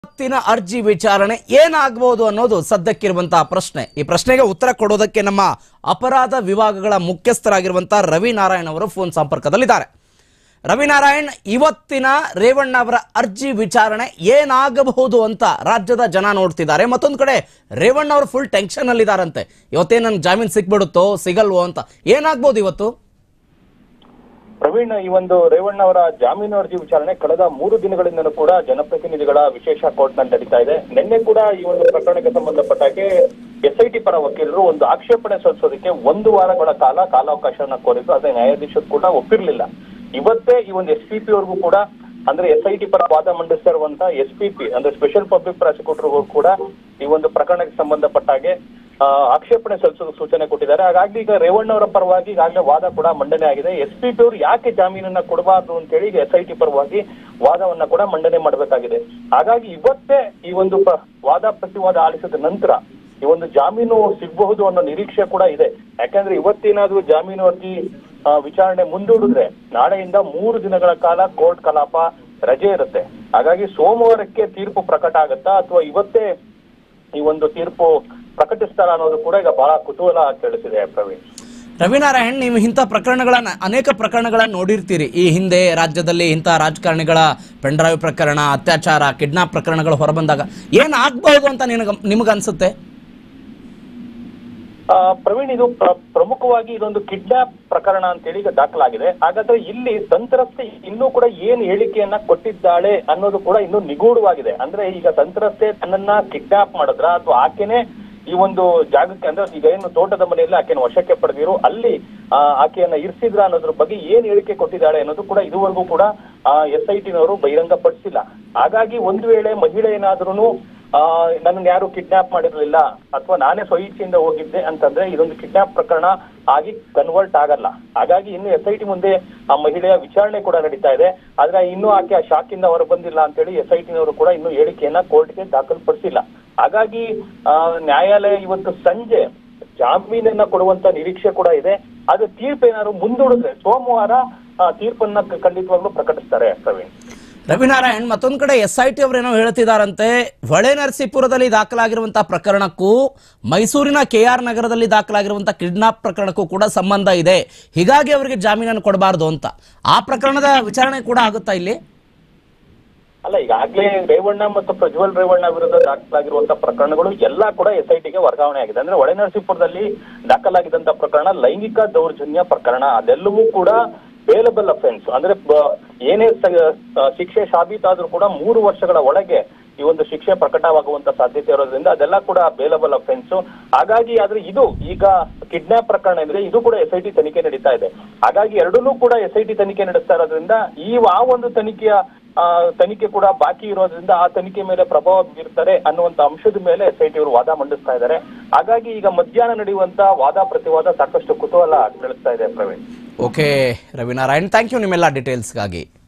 ಇವತ್ತಿನ ಅರ್ಜಿ ವಿಚಾರಣೆ ಏನಾಗಬಹುದು ಅನ್ನೋದು ಸದ್ಯಕ್ಕಿರುವಂತಹ ಪ್ರಶ್ನೆ ಈ ಪ್ರಶ್ನೆಗೆ ಉತ್ತರ ಕೊಡೋದಕ್ಕೆ ನಮ್ಮ ಅಪರಾಧ ವಿಭಾಗಗಳ ಮುಖ್ಯಸ್ಥರಾಗಿರುವಂತಹ ರವಿನಾರಾಯಣ್ ಅವರು ಫೋನ್ ಸಂಪರ್ಕದಲ್ಲಿದ್ದಾರೆ ರವಿನಾರಾಯಣ್ ಇವತ್ತಿನ ರೇವಣ್ಣ ಅವರ ಅರ್ಜಿ ವಿಚಾರಣೆ ಏನಾಗಬಹುದು ಅಂತ ರಾಜ್ಯದ ಜನ ನೋಡ್ತಿದ್ದಾರೆ ಮತ್ತೊಂದು ಕಡೆ ರೇವಣ್ಣ ಅವರು ಫುಲ್ ಟೆನ್ಷನ್ ಅಲ್ಲಿದ್ದಾರಂತೆ ಇವತ್ತೇ ನನ್ಗೆ ಜಾಮೀನು ಸಿಕ್ಬಿಡುತ್ತೋ ಸಿಗಲ್ವೋ ಅಂತ ಏನಾಗ್ಬೋದು ಇವತ್ತು ಪ್ರವೀಣ್ ಈ ಒಂದು ರೇವಣ್ಣ ಅವರ ಜಾಮೀನು ಅರ್ಜಿ ವಿಚಾರಣೆ ಕಳೆದ ಮೂರು ದಿನಗಳಿಂದಲೂ ಕೂಡ ಜನಪ್ರತಿನಿಧಿಗಳ ವಿಶೇಷ ಕೋರ್ಟ್ ನಲ್ಲಿ ನಡೀತಾ ಇದೆ ನಿನ್ನೆ ಕೂಡ ಈ ಒಂದು ಪ್ರಕರಣಕ್ಕೆ ಸಂಬಂಧಪಟ್ಟ ಹಾಗೆ ಎಸ್ಐಟಿ ಪರ ವಕೀಲರು ಒಂದು ಆಕ್ಷೇಪಣೆ ಸಲ್ಲಿಸೋದಕ್ಕೆ ಒಂದು ವಾರಗಳ ಕಾಲ ಕಾಲಾವಕಾಶವನ್ನ ಕೋರಿದ್ರು ಅದೇ ನ್ಯಾಯಾಧೀಶರು ಕೂಡ ಒಪ್ಪಿರ್ಲಿಲ್ಲ ಇವತ್ತೇ ಈ ಒಂದು ಎಸ್ ಪಿ ಪಿ ಅವ್ರಿಗೂ ಕೂಡ ಅಂದ್ರೆ ಎಸ್ ಐ ಟಿ ಪರ ವಾದ ಮಂಡಿಸ್ತಾ ಇರುವಂತ ಎಸ್ ಪಿ ಪಿ ಅಂದ್ರೆ ಸ್ಪೆಷಲ್ ಪಬ್ಲಿಕ್ ಪ್ರಾಸಿಕ್ಯೂಟರ್ಗೂ ಕೂಡ ಈ ಒಂದು ಪ್ರಕರಣಕ್ಕೆ ಸಂಬಂಧಪಟ್ಟ ಹಾಗೆ ಆ, ಆಕ್ಷೇಪಣೆ ಸಲ್ಲಿಸಲು ಸೂಚನೆ ಕೊಟ್ಟಿದ್ದಾರೆ ಹಾಗಾಗಿ ಈಗ ರೇವಣ್ಣ ಅವರ ಪರವಾಗಿ ಈಗಾಗಲೇ ವಾದ ಕೂಡ ಮಂಡನೆ ಆಗಿದೆ ಎಸ್ ಪಿ ಪಿ ಅವರು ಯಾಕೆ ಜಾಮೀನನ್ನ ಕೊಡಬಾರ್ದು ಅಂತೇಳಿ ಈಗ ಎಸ್ ಐ ಟಿ ಪರವಾಗಿ ವಾದವನ್ನ ಕೂಡ ಮಂಡನೆ ಮಾಡಬೇಕಾಗಿದೆ ಹಾಗಾಗಿ ಇವತ್ತೇ ಈ ಒಂದು ಪ- ವಾದ ಪ್ರತಿವಾದ ಆಲಿಸಿದ ನಂತರ ಈ ಒಂದು ಜಾಮೀನು ಸಿಗಬಹುದು ಅನ್ನೋ ನಿರೀಕ್ಷೆ ಕೂಡ ಇದೆ ಯಾಕಂದ್ರೆ ಇವತ್ತೇನಾದ್ರೂ ಜಾಮೀನು ಅರ್ಜಿ ಆ, ವಿಚಾರಣೆ ಮುಂದೂಡಿದ್ರೆ ನಾಳೆಯಿಂದ ಮೂರು ದಿನಗಳ ಕಾಲ ಕೋರ್ಟ್ ಕಲಾಪ ರಜೆ ಇರುತ್ತೆ ಹಾಗಾಗಿ ಸೋಮವಾರಕ್ಕೆ ತೀರ್ಪು ಪ್ರಕಟ ಆಗುತ್ತಾ ಅಥವಾ ಇವತ್ತೇ ಈ ಒಂದು ತೀರ್ಪು ಪ್ರಕಟಿಸ್ತಾರ ಅನ್ನೋದು ಕೂಡ ಈಗ ಬಹಳ ಕುತೂಹಲ ಕೇಳಿಸಿದೆ ಪ್ರವೀಣ್ ರವಿನಾರಾಯಣ್ ನೀವು ಇಂಥ ಪ್ರಕರಣಗಳನ್ನ ಅನೇಕ ಪ್ರಕರಣಗಳನ್ನ ನೋಡಿರ್ತೀರಿ ಈ ಹಿಂದೆ ರಾಜ್ಯದಲ್ಲಿ ಇಂಥ ರಾಜಕಾರಣಿಗಳ ಪೆಂಡ್ರೈವ್ ಪ್ರಕರಣ ಅತ್ಯಾಚಾರ ಕಿಡ್ನಾಪ್ ಪ್ರಕರಣಗಳು ಹೊರಬಂದಾಗ ಏನ್ ಆಗ್ಬಹುದು ಅಂತ ನಿನಗ ನಿಮಗನ್ಸುತ್ತೆ ಆ, ಪ್ರವೀಣ್ ಇದು ಪ್ರ- ಪ್ರಮುಖವಾಗಿ ಇದೊಂದು ಕಿಡ್ನಾಪ್ ಪ್ರಕರಣ ಅಂತೇಳಿ ಈಗ ದಾಖಲಾಗಿದೆ ಹಾಗಾದ್ರೆ ಇಲ್ಲಿ ಸಂತ್ರಸ್ತೆ ಇನ್ನೂ ಕೂಡ ಏನ್ ಹೇಳಿಕೆಯನ್ನ ಕೊಟ್ಟಿದ್ದಾಳೆ ಅನ್ನೋದು ಕೂಡ ಇನ್ನೂ ನಿಗೂಢವಾಗಿದೆ ಅಂದ್ರೆ ಈಗ ಸಂತ್ರಸ್ತೆ ತನ್ನನ್ನ ಕಿಡ್ನಾಪ್ ಮಾಡಿದ್ರ ಅಥವಾ ಆಕೆನೆ ಈ ಒಂದು ಜಾಗಕ್ಕೆ ಅಂದ್ರೆ ಈಗ ಏನು ತೋಟದ ಮನೆಯಲ್ಲಿ ಆಕೆನ ವಶಕ್ಕೆ ಪಡೆದಿರು ಅಲ್ಲಿ ಆ, ಆಕೆಯನ್ನ ಇರಿಸಿದ್ರ ಅನ್ನೋದ್ರ ಬಗ್ಗೆ ಏನ್ ಹೇಳಿಕೆ ಕೊಟ್ಟಿದ್ದಾಳೆ ಅನ್ನೋದು ಕೂಡ ಇದುವರೆಗೂ ಕೂಡ ಎಸ್ ಐ ಟಿನವರು ಬಹಿರಂಗಪಡಿಸಿಲ್ಲ ಹಾಗಾಗಿ ಒಂದು ವೇಳೆ ಮಹಿಳೆ ಏನಾದ್ರೂ ಆ ನನ್ನ ಯಾರು ಕಿಡ್ನಾಪ್ ಮಾಡಿರ್ಲಿಲ್ಲ ಅಥವಾ ನಾನೇ ಸ್ವಇಚ್ಛೆಯಿಂದ ಹೋಗಿದ್ದೆ ಅಂತಂದ್ರೆ ಇದೊಂದು ಕಿಡ್ನಾಪ್ ಪ್ರಕರಣ ಆಗಿ ಕನ್ವರ್ಟ್ ಆಗಲ್ಲ ಹಾಗಾಗಿ ಇನ್ನು ಎಸ್ ಐ ಟಿ ಮುಂದೆ ಆ ಮಹಿಳೆಯ ವಿಚಾರಣೆ ಕೂಡ ನಡೀತಾ ಇದೆ ಆದ್ರೆ ಇನ್ನು ಆಕೆ ಆ ಶಾಕಿಂದ ಹೊರ ಬಂದಿಲ್ಲ ಅಂತೇಳಿ ಎಸ್ ಐ ಟಿನವರು ಕೂಡ ಇನ್ನು ಹೇಳಿಕೆಯನ್ನ ಕೋರ್ಟ್ಗೆ ದಾಖಲ್ಪಡಿಸಿಲ್ಲ ಹಾಗಾಗಿ ಆ, ನ್ಯಾಯಾಲಯ ಇವತ್ತು ಸಂಜೆ ಜಾಮೀನನ್ನ ಕೊಡುವಂತ ನಿರೀಕ್ಷೆ ಕೂಡ ಇದೆ ಆದ್ರೆ ತೀರ್ಪು ಏನಾದ್ರು ಮುಂದೂಡಿದ್ರೆ ಸೋಮವಾರ ಆ, ತೀರ್ಪನ್ನ ಖಂಡಿತವಾಗ್ಲೂ ಪ್ರಕಟಿಸ್ತಾರೆ ಪ್ರವೀಣ್ ರವಿನಾರಾಯಣ್ ಮತ್ತೊಂದ್ ಕಡೆ ಎಸ್ ಐ ಟಿ ಅವರೇನೋ ಹೇಳ್ತಿದಾರಂತೆ ಹೊಳೆ ನರಸೀಪುರದಲ್ಲಿ ದಾಖಲಾಗಿರುವಂತಹ ಪ್ರಕರಣಕ್ಕೂ ಮೈಸೂರಿನ ಕೆ ಆರ್ ನಗರದಲ್ಲಿ ದಾಖಲಾಗಿರುವಂತಹ ಕಿಡ್ನಾಪ್ ಪ್ರಕರಣಕ್ಕೂ ಕೂಡ ಸಂಬಂಧ ಇದೆ ಹೀಗಾಗಿ ಅವರಿಗೆ ಜಾಮೀನನ್ನು ಕೊಡಬಾರ್ದು ಅಂತ ಆ ಪ್ರಕರಣದ ವಿಚಾರಣೆ ಕೂಡ ಆಗುತ್ತಾ ಇಲ್ಲಿ ಅಲ್ಲ ಈಗಾಗಲೇ ರೇವಣ್ಣ ಮತ್ತು ಪ್ರಜ್ವಲ್ ರೇವಣ್ಣ ವಿರುದ್ಧ ದಾಖಲಾಗಿರುವಂತಹ ಪ್ರಕರಣಗಳು ಎಲ್ಲಾ ಕೂಡ ಎಸ್ ಐ ಟಿಗೆ ವರ್ಗಾವಣೆ ಆಗಿದೆ ಅಂದ್ರೆ ಒಳನರಸೀಪುರದಲ್ಲಿ ದಾಖಲಾಗಿದ್ದಂತ ಪ್ರಕರಣ ಲೈಂಗಿಕ ದೌರ್ಜನ್ಯ ಪ್ರಕರಣ ಅದೆಲ್ಲವೂ ಕೂಡ ಬೇಲಬಲ್ ಅಫೆನ್ಸ್ ಅಂದ್ರೆ ಬ- ಏನೇ ಸ- ಆ, ಶಿಕ್ಷೆ ಸಾಬೀತಾದ್ರೂ ಕೂಡ ಮೂರು ವರ್ಷಗಳ ಒಳಗೆ ಈ ಒಂದು ಶಿಕ್ಷೆ ಪ್ರಕಟವಾಗುವಂತ ಸಾಧ್ಯತೆ ಇರೋದ್ರಿಂದ ಅದೆಲ್ಲ ಕೂಡ ಬೇಲಬಲ್ ಅಫೆನ್ಸ್ ಹಾಗಾಗಿ ಆದ್ರೆ ಇದು ಈಗ ಕಿಡ್ನಾಪ್ ಪ್ರಕರಣ ಅಂದ್ರೆ ಇದು ಕೂಡ ಎಸ್ ಐ ಟಿ ತನಿಖೆ ನಡೀತಾ ಇದೆ ಹಾಗಾಗಿ ಎರಡನ್ನೂ ಕೂಡ ಎಸ್ ಐ ಟಿ ತನಿಖೆ ನಡೆಸ್ತಾ ಇರೋದ್ರಿಂದ ಈ ಆ ಒಂದು ತನಿಖೆಯ ಆ, ತನಿಖೆ ಕೂಡ ಬಾಕಿ ಇರೋದ್ರಿಂದ ಆ ತನಿಖೆ ಮೇಲೆ ಪ್ರಭಾವ ಬೀರ್ತಾರೆ ಅನ್ನುವಂತ ಅಂಶದ ಮೇಲೆ ಎಸ್ ಐ ಟಿ ಅವರು ವಾದ ಮಂಡಿಸ್ತಾ ಇದ್ದಾರೆ ಹಾಗಾಗಿ ಈಗ ಮಧ್ಯಾಹ್ನ ನಡೆಯುವಂತ ವಾದ ಪ್ರತಿವಾದ ಸಾಕಷ್ಟು ಕುತೂಹಲ ಬೆಳೆಸ್ತಾ ಇದೆ Praveen okay Ravinarayan thank you ನಿಮ್ಮೆಲ್ಲ ಡೀಟೇಲ್ಸ್ಗಾಗಿ